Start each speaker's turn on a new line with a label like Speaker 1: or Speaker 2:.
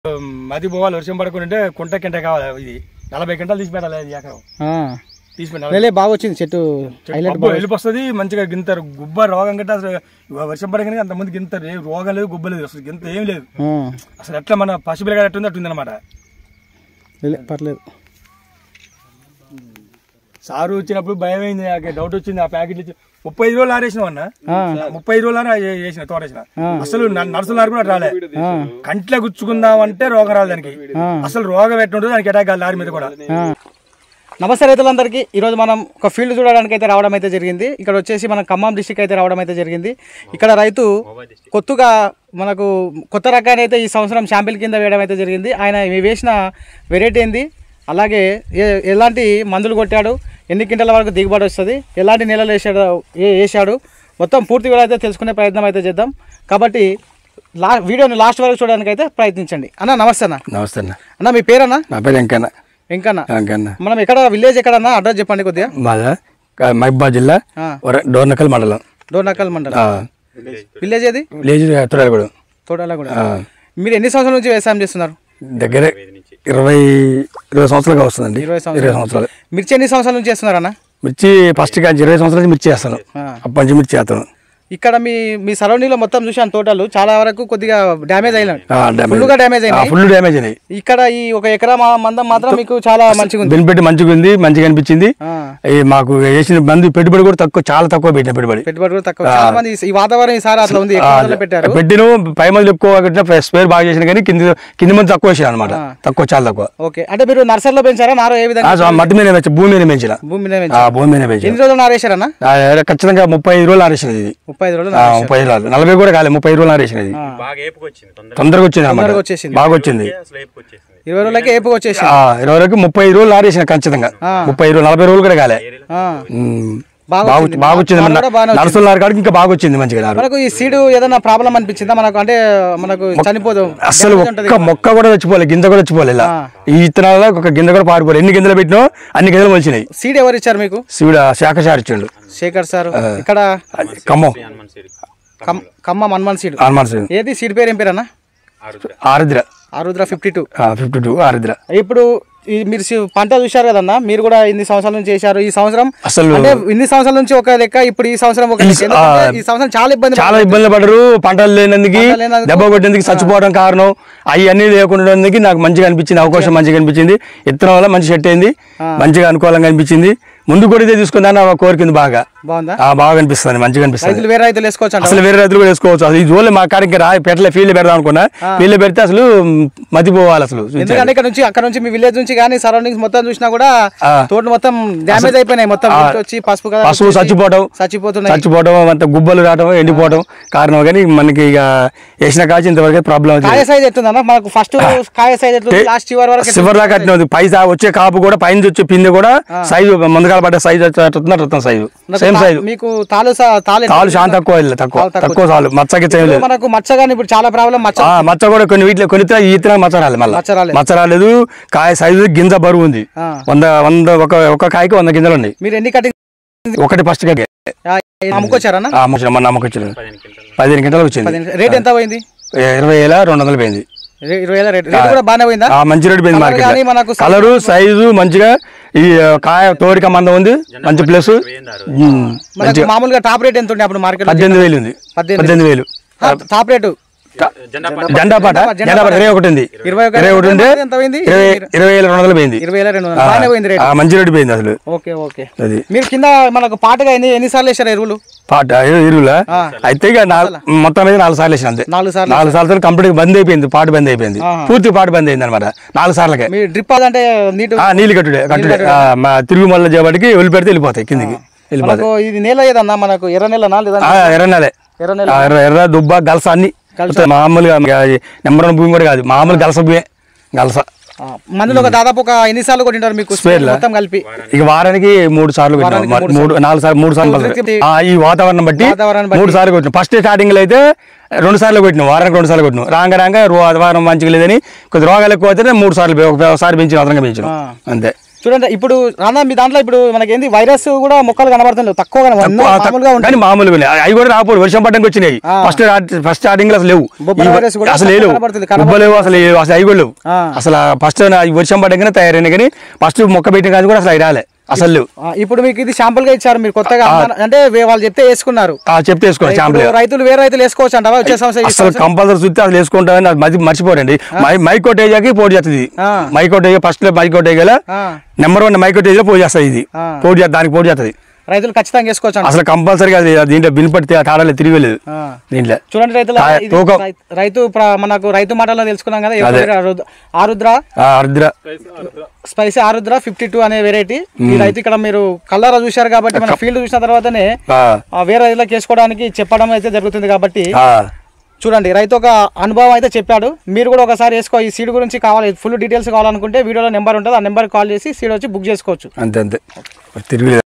Speaker 1: మది పోవాలి వర్షం పడకుంటే కుంట కింట కావాలి ఇది నలభై గంటలు తీసి పెట్టాలి ఇది ఎకరం
Speaker 2: ఆ.
Speaker 1: తీసి పెట్టాలి
Speaker 2: లేలే బాగా వచ్చింది చెట్టు హైలైట్
Speaker 1: గొబ్బ వెళ్ళిపోస్తుంది మంచిగా గింతారు గుబ్బ రోగం గట్ట అసలు ఇవాళ వర్షం పడగానే అంతమంది గింతారు ఏ రోగం లేదు గుబ్బ లేదు అసలు గింత ఏం లేదు
Speaker 2: ఆ.
Speaker 1: అసలు ఎట్లా మన పసిపిల్లగా ఎట్టుంది అట్టుంది అనమాట
Speaker 2: లేలే పర్లేదు
Speaker 1: సారు వచ్చినప్పుడు భయం అయింది నాకు డౌట్ వచ్చింది ఆ ప్యాకెట్ ఇచ్చి ముప్పై ఐదు రోజులు ఆరేసిన అన్న
Speaker 2: ఆ.
Speaker 1: ముప్పై ఐదు రోజులు వేసిన తోటేసిన అసలు న- నర్సులు నారు కూడా రాలే
Speaker 2: ఆ.
Speaker 1: కంట్లో గుచ్చుకుందామంటే రోగం రాదు దానికి
Speaker 2: ఆ.
Speaker 1: అసలు రోగం ఎట్టుంటుంది దానికి అటాక్ కాదు లారీ మీద కూడా
Speaker 2: ఆ. నమస్తే రైతులందరికీ ఈరోజు మనం ఒక ఫీల్డ్ చూడడానికి అయితే రావడం అయితే జరిగింది ఇక్కడ వచ్చేసి మనం ఖమ్మం డిస్టిక్ అయితే రావడం అయితే జరిగింది ఇక్కడ రైతు కొత్తగా మనకు కొత్త రకాన్ని అయితే ఈ సంవత్సరం శాంపిల్ కింద వేయడం అయితే జరిగింది ఆయన వేసిన వెరైటీ ఏంది అలాగే ఏ- ఎలాంటి మందులు కొట్టాడు ఎన్ని క్వింటల వరకు దిగుబడి వస్తుంది ఎలాంటి నెలలు వేసాడు ఏ- వేసాడు మొత్తం పూర్తిగా అయితే తెలుసుకునే ప్రయత్నం అయితే చేద్దాం కాబట్టి లా వీడియోని లాస్ట్ వరకు చూడడానికి అయితే ప్రయత్నించండి అన్న నమస్తే అన్న
Speaker 3: నమస్తే అన్న
Speaker 2: అన్న మీ పేరన్నా
Speaker 3: నా పేరు వెంకన్న
Speaker 2: వెంకన్న
Speaker 3: వెంకన్న
Speaker 2: మనం ఎక్కడ విలేజ్ ఎక్కడన్నా అడ్రస్ చెప్పండి కొద్దిగా
Speaker 3: మాదా క- మహబూబాద్ జిల్లా
Speaker 2: ఆ.
Speaker 3: వర- డోర్నకల్ మండలం
Speaker 2: డోర్నకల్ మండలం
Speaker 3: ఆ.
Speaker 2: విలేజ్ ఏది
Speaker 3: విలేజ్ తొడలగూడెం
Speaker 2: తోటలా కూడా మీరు ఎన్ని సంవత్సరాల నుంచి వ్యవసాయం చేస్తున్నారు
Speaker 3: దగ్గర ఇరవై ఇరవై సంవత్సరాలుగా వస్తుందండి
Speaker 2: ఇరవై
Speaker 3: ఇరవై సంవత్సరాలు
Speaker 2: మిర్చి ఎన్ని సంవత్సరాల నుంచి చేస్తున్నారన్నా
Speaker 3: మిర్చి ఫస్ట్ కాంచి ఇరవై సంవత్సరాల నుంచి మిర్చి చేస్తాను
Speaker 2: ఆ.
Speaker 3: అప్పటి నుంచి మిర్చి చేస్తాను
Speaker 2: ఇక్కడ మీ మీ సరౌండింగ్ లో మొత్తం చూసాను తోటలు చాలా వరకు కొద్దిగా డ్యామేజ్ అయినాయి
Speaker 3: ఆ, డ్యామేజ్
Speaker 2: ఫుల్గా డ్యామేజ్ అయినాయి
Speaker 3: ఫుల్ డ్యామేజ్ అయినాయి
Speaker 2: ఇక్కడ ఈ ఒక ఎకరా మా- మందం మాత్రం మీకు చాలా మంచిగా ఉంది
Speaker 3: బెనిఫిట్ మంచిగా ఉంది మంచిగా అనిపించింది
Speaker 2: ఆ.
Speaker 3: ఈ మాకు వేసిన మంది పెట్టుబడి కూడా తక్కువ చాలా తక్కువ పెట్టిన పెట్టుబడి
Speaker 2: పెట్టుబడి కూడా తక్కువ చాలా మంది ఈ- ఈ వాతావరణం ఈసారి అట్లా ఉంది ఎక్కువ మందిలో పెట్టారు
Speaker 3: పెట్టిన పై మంది ఎక్కువ కట్టిన స్పేర్ బాగా చేసిన కానీ కింద కింద మంది తక్కువ వేసాను అనమాట తక్కువ చాలా తక్కువ
Speaker 2: ఓకే అంటే మీరు నర్సరీలో పెంచారా నారో ఏ
Speaker 3: ఆ,
Speaker 2: విధంగా
Speaker 3: సో మట్టి మీద పెంచి భూమి మీద పెంచిన
Speaker 2: భూమి మీద
Speaker 3: ఆ,
Speaker 2: పెంచారు
Speaker 3: భూమి మీద పెంచిన
Speaker 2: ఎన్ని రోజులు నారేశారన్నా
Speaker 3: ఆ, ఖచ్చితంగా ముప్పై ఐదు రోజులు ఆరేసినది ఇది
Speaker 2: ముప్పై ఐదు రోజులు
Speaker 3: ఆ, ముప్పై ఐదు రోజులు నలభై కూడా కాలేదు ముప్పై ఐదు రోజులు ఆరేసినది తొందరగా వచ్చింది అన్నమాట
Speaker 2: తొందరగా వచ్చేసింది.
Speaker 3: బాగా వచ్చింది
Speaker 2: ఇరవై రోజులకి ఏపుకి వచ్చేసి
Speaker 3: ఆ, ఇరవై వరకు ముప్పై ఐదు రోజులు ఆరేసిన ఖచ్చితంగా ముప్పై ఐదు రోజులు నలభై రోజులు కూడా కాలే
Speaker 2: ఆ.
Speaker 3: ఉమ్,
Speaker 2: బాగా
Speaker 3: బాగా
Speaker 2: వచ్చింది.
Speaker 3: బాగా వచ్చింది
Speaker 2: నారు కూడా బాగానే
Speaker 3: నర్సుల నారు కాడికి ఇంకా బాగా వచ్చింది మంచిగా నారు
Speaker 2: మనకు ఈ సీడ్ ఏదైనా ప్రాబ్లం అనిపించిందా మనకు అంటే మనకు చనిపోదు
Speaker 3: అసలు ఒక్క మొక్క కూడా చచ్చిపోలే గింజ కూడా చచ్చిపోలే ఇలా ఈ విత్తనాల ఒక గింజ కూడా పారిపోలే ఎన్ని గింజలు పెట్టినా అన్ని గింజలు మొలిచినాయి
Speaker 2: సీడ్ ఎవరు ఇచ్చారు మీకు
Speaker 3: శివుడు శాఖశారి ఇచ్చిండు
Speaker 2: శేఖర్ సార్ ఇక్కడ
Speaker 3: అది ఖమ్మం
Speaker 2: కమ్- ఖమ్మం హనుమాన్ సీడ్
Speaker 3: హనుమాన్ శ్రీ
Speaker 2: ఏది సీడ్ పేరు ఏం పేరు అన్న
Speaker 3: Arudra
Speaker 2: Arudra fifty two
Speaker 3: fifty two Arudra
Speaker 2: ఇప్పుడు ఈ మీరు సి- పంట చూశారు కదన్నా మీరు కూడా ఇన్ని సంవత్సరాల నుంచి చేశారు ఈ సంవత్సరం
Speaker 3: అసలు
Speaker 2: అంటే ఇన్ని సంవత్సరాల నుంచి ఒక లెక్క ఇప్పుడు ఈ సంవత్సరం ఒక లెక్క. ఎందుకంటే ఈ సంవత్సరం చాలా ఇబ్బంది
Speaker 3: చాలా ఇబ్బందులు పడరు పంటలు లేనందుకు
Speaker 2: పంటలు లేనందుకు
Speaker 3: దెబ్బ కొట్టేందుకు చచ్చిపోవడం కారణం అవి అన్ని లేకుండా నాకు మంచిగా అనిపించింది అవకాశం మంచిగా అనిపించింది ఇత్తనం వల్ల మంచి సెట్ అయింది మంచిగా అనుకూలంగా అనిపించింది ముందు కూడా ఇదే తీసుకుందాని నా కోరికింది బాగా
Speaker 2: బాగుందా
Speaker 3: ఆ, బాగా అనిపిస్తుంది మంచిగా అనిపిస్తుంది
Speaker 2: రైతులు వేరే రైతులు వేసుకోవచ్చు అంట
Speaker 3: అసలు వేరే రైతులు కూడా వేసుకోవచ్చు అసలు ఈ జోలు మా కాడికి రా పెట్టలే ఫీల్డ్ పెడదాం అనుకున్నా ఫీల్డ్ పెడితే అసలు మతిపోవాలి అసలు
Speaker 2: ఎందుకంటే ఇక్కడ నుంచి అక్కడ నుంచి మీ విలేజ్ నుంచి కానీ సరౌండింగ్స్ మొత్తం చూసినా కూడా
Speaker 3: ఆ.
Speaker 2: తోటలు మొత్తం డ్యామేజ్ అయిపోయినాయి మొత్తం ఇంటికి వచ్చి పసుపు కదా
Speaker 3: పశువు చచ్చిపోవడం
Speaker 2: చచ్చిపోతున్నాయి
Speaker 3: చచ్చిపోవడం అంత గుబ్బలు రావడం ఎండిపోవడం కారణం కానీ మనకి ఇక వేసిన కాచి ఇంతవరకు ప్రాబ్లం అవుతుంది
Speaker 2: కాయ సైజ్ ఎట్టుందన్న మనకు ఫస్ట్ కాయ సైజ్ ఎట్లుంది లాస్ట్ చివరి వరకు
Speaker 3: సివర్ దాకా అట్నే ఉంది పై దా- వచ్చే కాపు కూడా పైన వచ్చే పిండి కూడా సైజు ముందుగాల పడ్డ సైజు అట్లా సైజు సేమ్ సైజు
Speaker 2: మీకు తాలు సా- తాలు ఎట్లా
Speaker 3: తాలు శాంతి తక్కువ వెళ్ళి తక్కువ
Speaker 2: తాలు తక్కువ.
Speaker 3: తక్కువ చాలు మచ్చకి ఏం లేదు
Speaker 2: మనకు మచ్చ కానీ ఇప్పుడు చాలా ప్రాబ్లం మచ్చ
Speaker 3: ఆ, మచ్చ కూడా కొన్ని వీటిలో కొన్ని ఇతర- ఈ ఇతర మచ్చ రాలేదు మళ్ళీ
Speaker 2: మచ్చ రాలేదు.
Speaker 3: మచ్చ రాలేదు కాయ సైజు గింజ బరువు ఉంది
Speaker 2: ఆ.
Speaker 3: వంద వంద ఒక ఒక కాయకి వంద గింజలు ఉన్నాయి
Speaker 2: మీరు ఎన్ని కటింగ్
Speaker 3: ఒకటి ఫస్ట్ కాయ
Speaker 2: అమ్ముకొచ్చారన్న
Speaker 3: మన నమ్మకం పదిహేను గంటలకు వచ్చింది
Speaker 2: పదిహేను- రేట్ ఎంత పోయింది
Speaker 3: ఏ- ఇరవై వేల రెండు వందలు పోయింది
Speaker 2: ఇరవై ఇరవై వేల రేట్ రేట్ కూడా బాగానే పోయిందా
Speaker 3: ఆ మంచి రేటు పోయింది
Speaker 2: Colour కానీ మనకు
Speaker 3: మార్కెట్ కలరు సైజు మంచిగా ఈ ఆ, కాయ తోడిక మందం ఉంది మంచి ప్లస్
Speaker 2: మనకు మామూలుగా టాప్ రేట్ ఎంత ఉండే అప్పుడు మార్కెట్
Speaker 3: పద్దెనిమిది వేలు ఉంది
Speaker 2: పద్దెనిమిది.
Speaker 3: పద్దెనిమిది వేలు
Speaker 2: టాప్ రేటు
Speaker 3: జెండా పాట జెండా పాట ఇరవై ఒకటి ఉంది
Speaker 2: ఇరవై ఒక
Speaker 3: ఇరవై ఒకటి ఉంది
Speaker 2: ఎంత పోయింది
Speaker 3: ఇరవై ఇరవై వేల రెండు వందలు పోయింది
Speaker 2: ఇరవై వేల రెండు వందలు బాగానే పోయింది రేట్
Speaker 3: ఆ, మంచి రేటు పోయింది అసలు
Speaker 2: ఓకే ఓకే
Speaker 3: అది
Speaker 2: మీరు కింద మనకు పాటగా ఎన్ని ఎన్నిసార్లు వేసారు ఎరువులు
Speaker 3: పాట ఇరువుల అయితే ఇక నాలుగు మొత్తం మీద నాలుగు సార్లు వేసిన అంతే
Speaker 2: నాలుగు సార్లు
Speaker 3: నాలుగు సార్లు కంప్లీట్ బంద్ అయిపోయింది పాట బంద్ అయిపోయింది పూర్తి పాట బంద్ అయింది అనమాట నాలుగు సార్లకే
Speaker 2: మీ డ్రిప్ అదంటే నీట్
Speaker 3: ఆ, నీళ్ళు కట్టుడే కట్టుడే ఆ, మా తిరుగు మల్ల చేపటికి వదిలిపెడితే వెళ్ళిపోతాయి కిందికి వెళ్ళిపోతాయి
Speaker 2: మనకు ఇది నేల ఏదన్నా మనకు ఎర్ర నేలనా లేదా
Speaker 3: ఆ, ఎర్రనలే
Speaker 2: ఎర్ర నేల
Speaker 3: ఆ, ఎర్ర ఎర్ర దుబ్బ గలస అన్ని మామూలుగా నెంబర్ వన్ భూమి కూడా కాదు మామూలు గలస భూమే గలస
Speaker 2: ఆ, మందులో ఒక దాదాపు ఒక ఎన్నిసార్లు కొట్టింటారు మీకు
Speaker 3: స్పేర్లా?
Speaker 2: మొత్తం కలిపి
Speaker 3: ఇక వారానికి మూడు సార్లు కొట్టినాం మ- మూడు నాలుగు సార్లు మూడు సార్లు పడుతుంది. ఆ, ఈ వాతావరణం బట్టి
Speaker 2: వాతావరణం బట్టి.
Speaker 3: మూడు సార్లు కొట్టినాం ఫస్ట్ స్టార్టింగ్ లో అయితే రెండు సార్లు కొట్టినాం వారానికి రెండు సార్లు కొట్టినాం రాంగ రాంగ రో- వారం మంచిగా లేదని కొద్ది రోగాలు ఎక్కువ అయితే మూడు సార్లు పె- ఒకసారి పెంచిన అదనంగా పెంచినాం
Speaker 2: ఆ.
Speaker 3: అంతే
Speaker 2: చూడండి ఇప్పుడు రానా మీ దాంట్లో ఇప్పుడు మనకి ఏంది వైరస్ కూడా మొక్కలు కనబడుతుంది తక్కువ కనబడుతుంది. మామూలుగా ఉంటుంది
Speaker 3: కానీ మామూలుగా ఉన్నాయి. అవి కూడా రాకపోదు వర్షం పడ్డానికి వచ్చినాయి
Speaker 2: ఆ.
Speaker 3: ఫస్ట్ ఫస్ట్ స్టార్టింగ్ అసలు లేవు
Speaker 2: బొబ్బర
Speaker 3: ఈ-
Speaker 2: వైరస్ కూడా
Speaker 3: అసలు లేవు
Speaker 2: కనబడుతుంది,
Speaker 3: బొబ్బ లేవు అసలు లేవు. అసలు అవి కూడా లేవు
Speaker 2: ఆ.
Speaker 3: అసలు ఫస్ట్ వర్షం పడ్డాకనే తయారైన కానీ ఫస్ట్ మొక్క పెట్టిన కానీ కూడా అసలు అవి రాలే అసలు లేవు
Speaker 2: ఆ, ఇప్పుడు మీకు ఇది శాంపుల్ గా ఇచ్చారు మీరు కొత్తగా అమ్మారు- అంటే వే- వాళ్ళు చెప్తే వేసుకున్నారు
Speaker 3: ఆ, చెప్తే వేసుకోండి
Speaker 2: ఇప్పుడు
Speaker 3: చాంపుల్
Speaker 2: రైతులు వేరే రైతులు వేసుకోవచ్చు అంటావా వచ్చే సంవత్సరం ఈ
Speaker 3: అసలు కంపల్సరీ చూస్తే అసలు వేసుకుంటామని అది మర్చి మర్చిపోరండి మై- మైకోటేజాకి పోటీ చేస్తుంది
Speaker 2: ఆ.
Speaker 3: మైకోటేజా ఫస్ట్ లో మైకోటేజా
Speaker 2: ఆ,
Speaker 3: నెంబర్ వన్ మైకోటేజా పోటీ చేస్తుంది ఇది
Speaker 2: ఆ.
Speaker 3: పోటీ చేస్తుంది దానికి పోటీ చేస్తుంది
Speaker 2: రైతులు ఖచ్చితంగా వేసుకోవచ్చు అంట
Speaker 3: అసలు కంపల్సరీగా అది దీంట్లో బిన్పడితే తాడలే తిరిగలేదు
Speaker 2: ఆ.
Speaker 3: దీంట్లో
Speaker 2: చూడండి రైతుల
Speaker 3: తా-
Speaker 2: ఇది
Speaker 3: తూకం.
Speaker 2: రై- రైతు ప్ర- మనకు రైతు మాటల్లో తెలుసుకున్నాం కదా
Speaker 3: అదే.
Speaker 2: ఎవరు ఆరుద్ర- ఆరుద్ర
Speaker 3: ఆ, అర్ధ
Speaker 2: స్పైసీ ఆరుద్ర ఫిఫ్టీ టూ అనే వెరైటీ ఈ రైతు ఇక్కడ మీరు కల్లారా చూశారు కాబట్టి మన ఫీల్డ్ చూసిన తర్వాతనే
Speaker 3: ఆ,
Speaker 2: ఆ వేరే రైతులకు వేసుకోవడానికి చెప్పడం అయితే జరుగుతుంది కాబట్టి
Speaker 3: ఆ,
Speaker 2: చూడండి రైతు ఒక అనుభవం అయితే చెప్పాడు మీరు కూడా ఒకసారి వేసుకో ఈ సీడ్ గురించి కావాలి ఫుల్ డీటెయిల్స్ కావాలనుకుంటే వీడియోలో నెంబర్ ఉంటుంది ఆ నెంబర్ కాల్ చేసి సీడ్ వచ్చి బుక్ చేసుకోవచ్చు
Speaker 3: అంతే అంతే తిరిగి